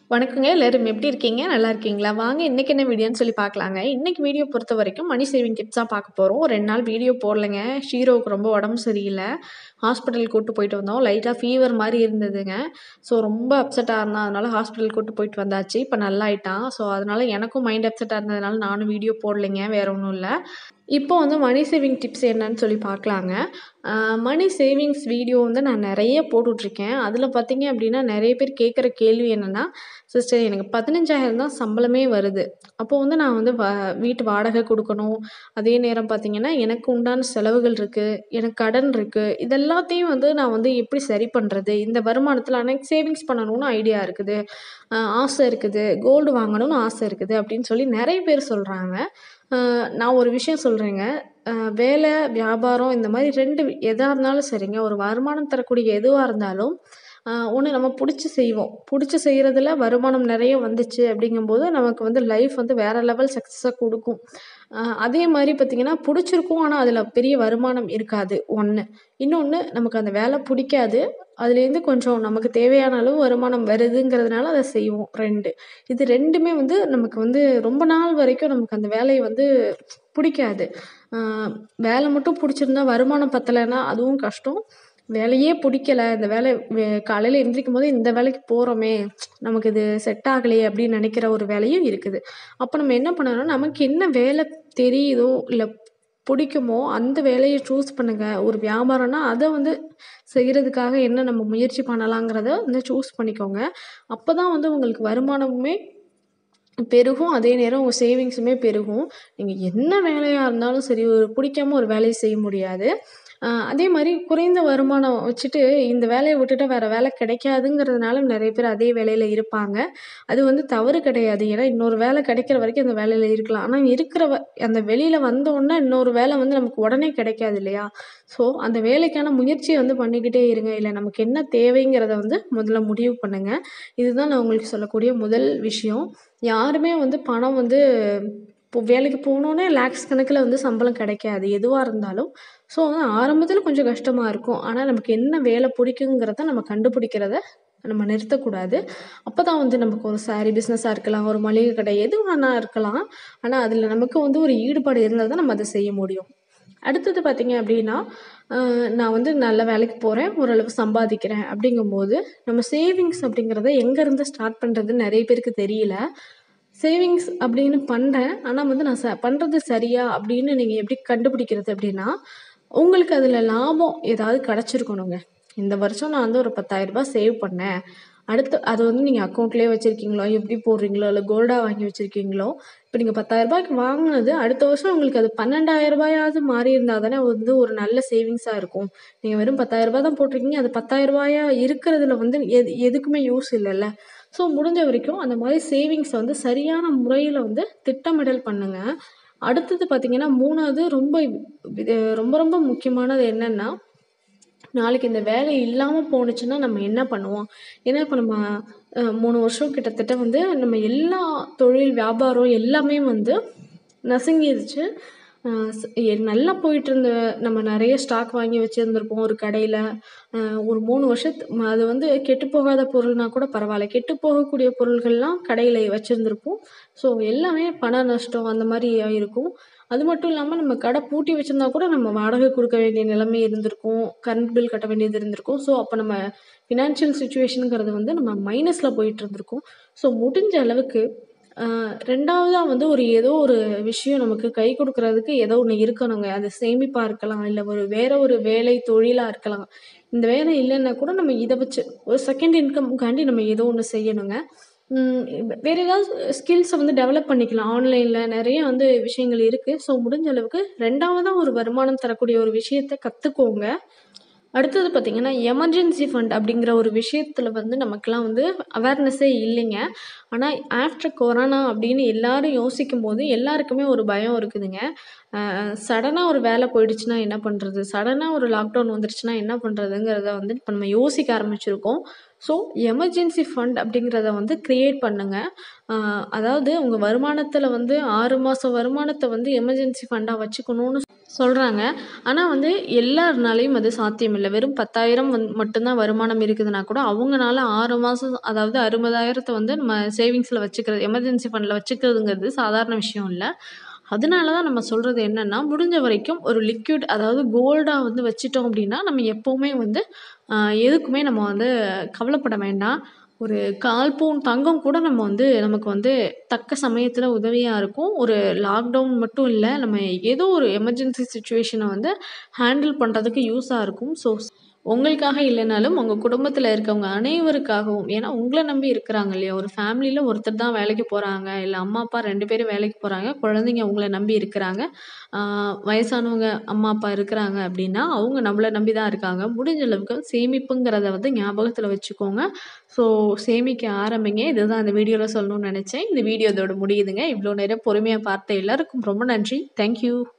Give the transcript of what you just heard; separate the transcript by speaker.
Speaker 1: வணக்கங்க. எல்லாரும் எப்படி இருக்கீங்க? நல்லா இருக்கீங்களா? வாங்க இன்னைக்கு என்ன வீடியோன்னு சொல்லி பார்க்கலாங்க. இன்னைக்கு வீடியோ பொறுத்தவரைக்கும் மணி சேவிங் டிப்ஸ் தான் பார்க்க போறோம். 2 நாள் வீடியோ போடலைங்க. ஷீரோவுக்கு ரொம்ப உடம்பு சரியில்ல. ஹாஸ்பிட்டல் கூட்டு போயிட்டு வந்தோம். லைட்டா ஃபீவர் மாரி இருந்ததுங்க. ஸோ ரொம்ப அப்செட்டா இருந்தான். அதனால ஹாஸ்பிட்டல் கூட்டு போயிட்டு வந்தாச்சு. இப்ப நல்லாயிட்டான். ஸோ அதனால எனக்கும் மைண்ட் அப்செட்டா இருந்ததுனால நானும் வீடியோ போடலைங்க. வேற ஒண்ணும் இல்ல. இப்போ வந்து மணி சேவிங் டிப்ஸ் என்னன்னு சொல்லி பார்க்கலாங்க. அ மணி சேவிங்ஸ் வீடியோ வந்து நான் நெறைய போட்டுட்ருக்கேன். அதில பார்த்தீங்க அப்படின்னா, நெறைய பேர் கேட்குற கேள்வி என்னன்னா, "சிஸ்டர் எனக்கு 15,000 தான் சம்பளமே வருது. அப்போ வந்து நான் வந்து வ வீட்டு வாடகை குடுக்கணும். அதே நேரம் பார்த்தீங்கன்னா, எனக்கு உண்டான செலவுகள் இருக்கு. எனக்கு கடன் இருக்கு. இது எல்லாத்தையும் வந்து நான் வந்து எப்படி சரி பண்றது? இந்த வருமானத்தில ஆனா எனக்கு சேவிங்ஸ் பண்ணணும்னு ஐடியா இருக்குது. அ ஆசை இருக்குது. கோல்டு வாங்கணும்னு ஆசை இருக்குது." அப்படின்னு சொல்லி நெறைய பேர் சொல்றாங்க. அ நான் ஒரு விஷயம் சொல்றேங்க. அ வேலை, வியாபாரம் இந்த மாரி 2 எதா இருந்தாலும் சரிங்க. ஒரு வருமானம் தரக்கூடிய எதுவா இருந்தாலும், அ ஒண்ணு நம்ம புடிச்சு செய்வோம். புடிச்சு செய்றதுல வருமானம் நெறைய வந்துச்சு அப்படிங்கும்போது, நமக்கு வந்து லைஃப் வந்து வேற லெவல் சக்ஸஸ குடுக்கும். அ அதே மாரி பார்த்தீங்கன்னா, புடிச்சிருக்கும். ஆனா அதில பெரிய வருமானம் இருக்காது. 1. இன்னொன்னு நமக்கு அந்த வேலை புடிக்காது. அதுலேருந்து கொஞ்சம் நமக்கு தேவையான அளவு வருமானம் வருதுங்கிறதுனால அத செய்வோம். 2. இது 2மே வந்து நமக்கு வந்து ரொம்ப நாள் வரைக்கும் நமக்கு அந்த வேலைய வந்து புடிக்காது. அ வேலை மட்டும் புடிச்சிருந்தா வருமானம் பத்தலைன்னா அதுவும் கஷ்டம். வேலையே புடிக்கல. இந்த வேலை வே காலையில எந்திரிக்கும்போதே இந்த வேலைக்கு போறோமே, நமக்கு இது செட் ஆகலையே அப்படின்னு நெனைக்கிற ஒரு வேலையும் இருக்குது. அப்ப நம்ம என்ன பண்ணணும்னா, நமக்கு என்ன வேலை தெரியுதோ, இல்ல புடிக்குமோ அந்த வேலைய சூஸ் பண்ணுங்க. ஒரு வியாபாரம்னா அத வந்து செய்றதுக்காக என்ன நம்ம முயற்சி பண்ணலாங்கிறத வந்து சூஸ் பண்ணிக்கோங்க. அப்பதான் வந்து உங்களுக்கு வருமானமுமே பெருகும். அதே நேரம் உங்க சேவிங்ஸுமே பெருகும். நீங்க என்ன வேலையா இருந்தாலும் சரி, ஒரு புடிக்காம ஒரு வேலைய செய்ய முடியாது. அ அதே மாரி குறைந்த வருமானம் வச்சுட்டு, இந்த வேலைய விட்டுட்டா வேற வேலை கிடைக்காதுங்கிறதுனால நெறைய பேர் அதே வேலையில இருப்பாங்க. அது வந்து தவறு கிடையாது. ஏன்னா இன்னொரு வேலை கிடைக்கிற வரைக்கும் அந்த வேலையில இருக்கலாம். ஆனா இருக்கிற வ அந்த வெளியில வந்தோனே இன்னொரு வேலை வந்து நமக்கு உடனே கிடைக்காது இல்லையா? ஸோ அந்த வேலைக்கான முயற்சிய வந்து பண்ணிக்கிட்டே இருங்க. இல்ல நமக்கு என்ன தேவைங்கிறத வந்து முதல்ல முடிவு பண்ணுங்க. இதுதான் நான் உங்களுக்கு சொல்லக்கூடிய முதல் விஷயம். யாருமே வந்து பணம் வந்து இப்போ வேலைக்கு போனோனே லேக்ஸ் கணக்குல வந்து சம்பளம் கிடைக்காது. எதுவா இருந்தாலும். ஸோ ஆரம்பத்தில கொஞ்சம் கஷ்டமா இருக்கும். ஆனா நமக்கு என்ன வேலை புடிக்குங்கிறத நம்ம கண்டுபிடிக்கிறத நம்ம நிறுத்தக்கூடாது. அப்பதான் வந்து நமக்கு ஒரு சாரி பிசினஸா இருக்கலாம், ஒரு மளிகை கடை எது வேணா இருக்கலாம். ஆனா அதில நமக்கு வந்து ஒரு ஈடுபாடு இருந்தா தான் நம்ம அத செய்ய முடியும். அடுத்தது பார்த்தீங்க அப்படின்னா, அ நான் வந்து நல்ல வேலைக்கு போறேன். ஓரளவு சம்பாதிக்கிறேன் அப்படிங்கும்போது, நம்ம சேவிங்ஸ் அப்படிங்கிறத எங்கேருந்து ஸ்டார்ட் பண்றதுன்னு நெறைய பேருக்கு தெரியல. சேவிங்ஸ் அப்படின்னு பண்றேன். ஆனா வந்து நான் ச பண்றது சரியா அப்படின்னு நீங்க எப்படி கண்டுபிடிக்கிறது அப்படின்னா, உங்களுக்கு அதில லாபம் ஏதாவது கிடைச்சிருக்கணுங்க. இந்த வருஷம் நான் வந்து ஒரு ரூ. 10,000 சேவ் பண்ணேன். அடுத்து அது வந்து நீங்க அக்கவுண்ட்லேயே வச்சிருக்கீங்களோ, எப்படி போடுறீங்களோ, இல்ல கோல்டா வாங்கி வச்சிருக்கீங்களோ, இப்ப நீங்க ரூ. 10,000க்கு வாங்குனது அடுத்த வருஷம் உங்களுக்கு அது ரூ. 12,000யாவது மாறியிருந்தா தானே வந்து ஒரு நல்ல சேவிங்ஸா இருக்கும். நீங்க வெறும் ரூ. 10,000 தான் போட்டிருக்கீங்க. அது ரூ. 10,000 இருக்கிறதுல வந்து எது எதுக்குமே யூஸ் இல்லல்ல. ஸோ முடிஞ்ச வரைக்கும் அந்த மாரி சேவிங்ஸ வந்து சரியான முறையில வந்து திட்டமிடல் பண்ணுங்க. அடுத்தது பார்த்தீங்கன்னா, 3வது ரொம்ப இது ரொம்ப ரொம்ப முக்கியமானது என்னன்னா, நாளைக்கு இந்த வேலை இல்லாம போணுச்சுன்னா நம்ம என்ன பண்ணுவோம்? ஏன்னா இப்ப நம்ம அ 3 வருஷம் கிட்டத்தட்ட வந்து நம்ம எல்லா தொழில், வியாபாரம் எல்லாமே வந்து நசுங்கிருச்சு. அ ஸ் எ நல்லா போயிட்டுருந்த நம்ம நெறைய ஸ்டாக் வாங்கி வச்சிருந்திருப்போம் ஒரு கடையில. அ ஒரு 3 வருஷத்து அது வந்து கெட்டுப்போகாத பொருள்னா கூட பரவால்ல. கெட்டு போகக்கூடிய பொருள்கள்லாம் கடையில வச்சிருந்திருப்போம். ஸோ எல்லாமே பண நஷ்டம் அந்த மாரி ஆயிருக்கும். அது மட்டும் இல்லாம நம்ம கடை பூட்டி வச்சிருந்தா கூட நம்ம வாடகை குடுக்க வேண்டிய நிலைமை இருந்திருக்கும். கரண்ட் பில் கட்ட வேண்டியது இருந்திருக்கும். ஸோ அப்ப நம்ம ஃபினான்ஷியல் சிச்சுவேஷன்ங்கிறது வந்து நம்ம மைனஸ்ல போயிட்டு இருந்திருக்கும். ஸோ முடிஞ்ச அளவுக்கு அ 2வதா வந்து ஒரு ஏதோ ஒரு விஷயம் நமக்கு கை குடுக்குறதுக்கு ஏதோ ஒண்ணு இருக்கணுங்க. அது சேமிப்பா இருக்கலாம். இல்ல ஒரு வேற ஒரு வேலை, தொழிலா இருக்கலாம். இந்த வேலை இல்லன்னா கூட நம்ம இத வச்சு ஒரு செகண்ட் இன்கம்காண்டி நம்ம ஏதோ ஒண்ணு செய்யணுங்க. ம் வேற ஏதாவது ஸ்கில்ஸ வந்து டெவலப் பண்ணிக்கலாம். ஆன்லைன்ல நெறைய வந்து விஷயங்கள் இருக்கு. ஸோ முடிஞ்ச அளவுக்கு 2வதா ஒரு வருமானம் தரக்கூடிய ஒரு விஷயத்த கத்துக்கோங்க. அடுத்தது பார்த்தீங்கன்னா, எமர்ஜென்சி ஃபண்ட் அப்படிங்கிற ஒரு விஷயத்தில வந்து நமக்கெல்லாம் வந்து அவேர்னஸே இல்லைங்க. ஆனா ஆஃப்டர் கொரோனா அப்படின்னு எல்லாரும் யோசிக்கும்போது எல்லாருக்குமே ஒரு பயம் இருக்குதுங்க. அ சடனா ஒரு வேலை போயிடுச்சுன்னா என்ன பண்றது? சடனா ஒரு லாக்டவுன் வந்துருச்சுன்னா என்ன பண்றதுங்கிறத வந்து இப்ப நம்ம யோசிக்க ஆரம்பிச்சிருக்கோம். ஸோ எமர்ஜென்சி ஃபண்ட் அப்படிங்கிறத வந்து க்ரியேட் பண்ணுங்கள் அதாவது உங்கள் வருமானத்தில் வந்து ஆறு மாத வருமானத்தை வந்து எமர்ஜென்சி ஃபண்டாக வச்சுக்கணும்னு சொல்கிறாங்க ஆனால் வந்து எல்லாருனாலையும் அது சாத்தியம் இல்லை வெறும் பத்தாயிரம் வந் மட்டும்தான் வருமானம் இருக்குதுன்னா கூட அவங்கனால ஆறு மாதம் அதாவது அறுபதாயிரத்தை வந்து நம்ம சேவிங்ஸில் வச்சுக்கிறது எமர்ஜென்சி ஃபண்டில் வச்சுக்கிறதுங்கிறது சாதாரண விஷயம் இல்லை அதனால தான் நம்ம சொல்கிறது என்னென்னா முடிஞ்ச வரைக்கும் ஒரு லிக்விட் அதாவது கோல்டாக வந்து வச்சிட்டோம் அப்படின்னா நம்ம எப்போவுமே வந்து எதுக்குமே நம்ம வந்து கவலைப்பட வேண்டாம் ஒரு கால் பவுன் தங்கம் கூட நம்ம வந்து நமக்கு வந்து தக்க சமயத்தில் உதவியாக இருக்கும் ஒரு லாக்டவுன் மட்டும் இல்லை நம்ம ஏதோ ஒரு எமர்ஜென்சி சுச்சுவேஷனை வந்து ஹேண்டில் பண்ணுறதுக்கு யூஸாக இருக்கும் ஸோ உங்களுக்காக இல்லைனாலும் உங்கள் குடும்பத்தில் இருக்கவங்க அனைவருக்காகவும் ஏன்னா உங்களை நம்பி இருக்கிறாங்க இல்லையா ஒரு ஃபேமிலியில் ஒருத்தர் தான் வேலைக்கு போகிறாங்க இல்லை அம்மா அப்பா ரெண்டு பேரும் வேலைக்கு போகிறாங்க குழந்தைங்க உங்களை நம்பி இருக்கிறாங்க வயசானவங்க அம்மா அப்பா இருக்கிறாங்க அப்படின்னா அவங்க நம்மளை நம்பி தான் இருக்காங்க முடிஞ்ச அளவுக்கு சேமிப்புங்கிறத வந்து ஞாபகத்தில் வச்சுக்கோங்க ஸோ சேமிக்க ஆரம்பிங்க இதுதான் இந்த வீடியோவில் சொல்லணும்னு நினச்சேன் இந்த வீடியோ இதோட முடியுதுங்க இவ்வளோ நேரம் பொறுமையாக பார்த்த எல்லாருக்கும் ரொம்ப நன்றி தேங்க்யூ